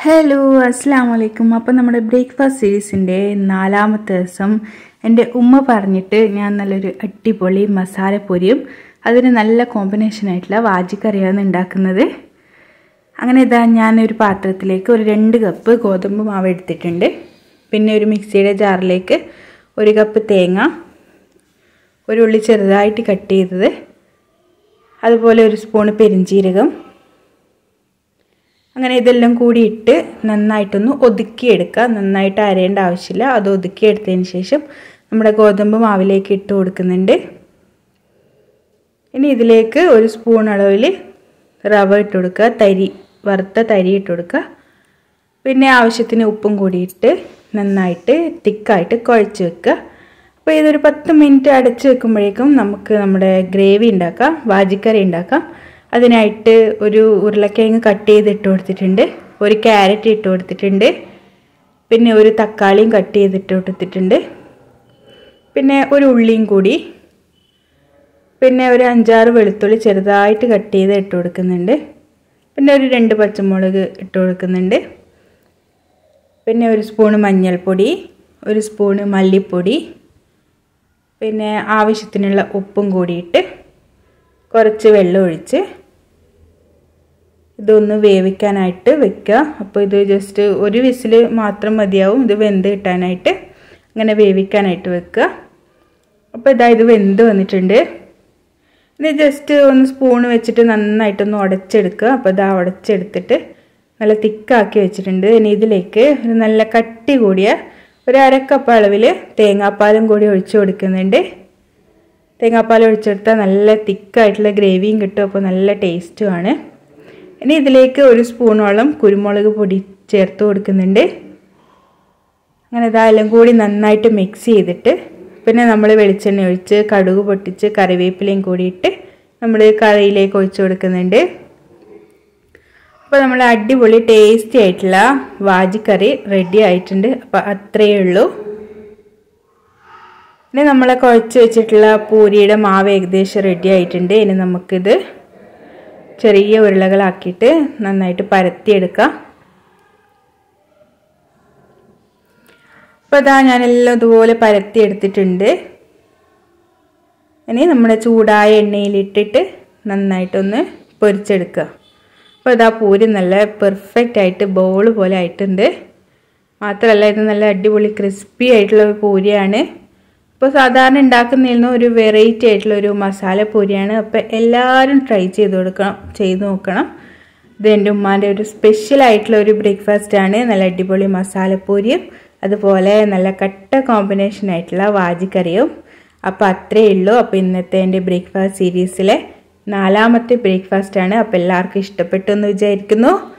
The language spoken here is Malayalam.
ഹലോ അസ്സാം വലൈക്കും അപ്പം നമ്മുടെ ബ്രേക്ക്ഫാസ്റ്റ് സീരീസിൻ്റെ നാലാമത്തെ ദിവസം എൻ്റെ ഉമ്മ പറഞ്ഞിട്ട് ഞാൻ നല്ലൊരു അടിപൊളി മസാലപ്പൊരിയും അതിന് നല്ല കോമ്പിനേഷൻ ആയിട്ടുള്ള വാജിക്കറിയാണ് ഉണ്ടാക്കുന്നത് അങ്ങനെ ഇതാ ഞാനൊരു പാത്രത്തിലേക്ക് ഒരു രണ്ട് കപ്പ് ഗോതമ്പ് മാവ് എടുത്തിട്ടുണ്ട് പിന്നെ ഒരു മിക്സിയുടെ ജാറിലേക്ക് ഒരു കപ്പ് തേങ്ങ ഒരു ഉള്ളി ചെറുതായിട്ട് കട്ട് ചെയ്തത് അതുപോലെ ഒരു സ്പൂണ് പെരിഞ്ചീരകം അങ്ങനെ ഇതെല്ലാം കൂടി ഇട്ട് നന്നായിട്ടൊന്ന് ഒതുക്കിയെടുക്കുക നന്നായിട്ട് അരയേണ്ട ആവശ്യമില്ല അത് ഒതുക്കിയെടുത്തതിന് ശേഷം നമ്മുടെ ഗോതമ്പ് മാവിലേക്ക് ഇട്ട് കൊടുക്കുന്നുണ്ട് ഇനി ഇതിലേക്ക് ഒരു സ്പൂൺ അളവിൽ റവ ഇട്ട് കൊടുക്കുക തരി വറുത്ത തരി ഇട്ട് കൊടുക്കുക പിന്നെ ആവശ്യത്തിന് ഉപ്പും കൂടിയിട്ട് നന്നായിട്ട് തിക്കായിട്ട് കുഴച്ച് വെക്കുക അപ്പോൾ ഇതൊരു പത്ത് മിനിറ്റ് അടച്ച് വെക്കുമ്പോഴേക്കും നമുക്ക് നമ്മുടെ ഗ്രേവി ഉണ്ടാക്കാം വാജിക്കറി ഉണ്ടാക്കാം അതിനായിട്ട് ഒരു ഉരുളക്കിഴങ്ങ് കട്ട് ചെയ്ത് ഇട്ട് കൊടുത്തിട്ടുണ്ട് ഒരു ക്യാരറ്റ് ഇട്ട് കൊടുത്തിട്ടുണ്ട് പിന്നെ ഒരു തക്കാളിയും കട്ട് ചെയ്തിട്ട് കൊടുത്തിട്ടുണ്ട് പിന്നെ ഒരു ഉള്ളിയും കൂടി പിന്നെ ഒരു അഞ്ചാറ് വെളുത്തുള്ളി ചെറുതായിട്ട് കട്ട് ചെയ്ത് ഇട്ട് കൊടുക്കുന്നുണ്ട് പിന്നെ ഒരു രണ്ട് പച്ചമുളക് ഇട്ട് കൊടുക്കുന്നുണ്ട് പിന്നെ ഒരു സ്പൂണ് മഞ്ഞൾപ്പൊടി ഒരു സ്പൂണ് മല്ലിപ്പൊടി പിന്നെ ആവശ്യത്തിനുള്ള ഉപ്പും കൂടിയിട്ട് കുറച്ച് വെള്ളം ഒഴിച്ച് ഇതൊന്ന് വേവിക്കാനായിട്ട് വെക്കുക അപ്പോൾ ഇത് ജസ്റ്റ് ഒരു വിസിൽ മാത്രം മതിയാവും ഇത് വെന്ത് കിട്ടാനായിട്ട് അങ്ങനെ വേവിക്കാനായിട്ട് വെക്കുക അപ്പോൾ ഇതാ ഇത് വെന്ത് വന്നിട്ടുണ്ട് ഇത് ജസ്റ്റ് ഒന്ന് സ്പൂൺ വെച്ചിട്ട് നന്നായിട്ടൊന്ന് ഉടച്ചെടുക്കുക അപ്പോൾ ഇതാ ഉടച്ചെടുത്തിട്ട് നല്ല തിക്കാക്കി വെച്ചിട്ടുണ്ട് ഇനി ഇതിലേക്ക് ഒരു നല്ല കട്ടി കൂടിയ ഒരു അരക്കപ്പ് അളവിൽ തേങ്ങാപ്പാലും കൂടി ഒഴിച്ചു കൊടുക്കുന്നുണ്ട് തേങ്ങാപ്പാൽ ഒഴിച്ചെടുത്താൽ നല്ല തിക്കായിട്ടുള്ള ഗ്രേവിയും കിട്ടും അപ്പോൾ നല്ല ടേസ്റ്റുമാണ് ഇനി ഇതിലേക്ക് ഒരു സ്പൂണോളം കുരുമുളക് പൊടി ചേർത്ത് കൊടുക്കുന്നുണ്ട് അങ്ങനെ ഇതെല്ലാം കൂടി നന്നായിട്ട് മിക്സ് ചെയ്തിട്ട് പിന്നെ നമ്മൾ വെളിച്ചെണ്ണ ഒഴിച്ച് കടുക് പൊട്ടിച്ച് കറിവേപ്പിലയും കൂടിയിട്ട് നമ്മൾ കറിയിലേക്ക് ഒഴിച്ചു കൊടുക്കുന്നുണ്ട് അപ്പോൾ നമ്മൾ അടിപൊളി ടേസ്റ്റി ആയിട്ടുള്ള വാജിക്കറി റെഡി ആയിട്ടുണ്ട് അപ്പോൾ അത്രയേ ഉള്ളൂ ഇനി നമ്മൾ കുഴച്ച് വെച്ചിട്ടുള്ള പൂരിയുടെ മാവ് ഏകദേശം റെഡി ആയിട്ടുണ്ട് ഇനി നമുക്കിത് ചെറിയ ഉരുളകളാക്കിയിട്ട് നന്നായിട്ട് പരത്തിയെടുക്കാം അപ്പോൾ അതാ ഞാനെല്ലാം ഇതുപോലെ പരത്തി എടുത്തിട്ടുണ്ട് ഇനി നമ്മുടെ ചൂടായ എണ്ണയിലിട്ടിട്ട് നന്നായിട്ടൊന്ന് പൊരിച്ചെടുക്കുക അപ്പോൾ ഇതാ പൂരി നല്ല പെർഫെക്റ്റ് ആയിട്ട് ബോൾ പോലെ ആയിട്ടുണ്ട് മാത്രമല്ല ഇത് നല്ല അടിപൊളി ക്രിസ്പി ആയിട്ടുള്ള ഒരു പൂരിയാണ് ഇപ്പോൾ സാധാരണ ഉണ്ടാക്കുന്നതിൽ നിന്ന് ഒരു വെറൈറ്റി ആയിട്ടുള്ള ഒരു മസാല പൂരിയാണ് അപ്പോൾ എല്ലാവരും ട്രൈ ചെയ്ത് കൊടുക്കണം ചെയ്ത് നോക്കണം ഇത് എൻ്റെ ഉമ്മാൻ്റെ ഒരു സ്പെഷ്യൽ ആയിട്ടുള്ള ഒരു ബ്രേക്ക്ഫാസ്റ്റ് ആണ് നല്ല അടിപൊളി മസാലപ്പൂരിയും അതുപോലെ നല്ല കട്ട കോമ്പിനേഷൻ ആയിട്ടുള്ള വാജിക്കറിയും അപ്പോൾ അത്രയേ ഉള്ളൂ അപ്പോൾ ഇന്നത്തെ എൻ്റെ ബ്രേക്ക്ഫാസ്റ്റ് സീരീസിലെ നാലാമത്തെ ബ്രേക്ക്ഫാസ്റ്റ് ആണ് അപ്പോൾ എല്ലാവർക്കും ഇഷ്ടപ്പെട്ടു എന്ന് വിചാരിക്കുന്നു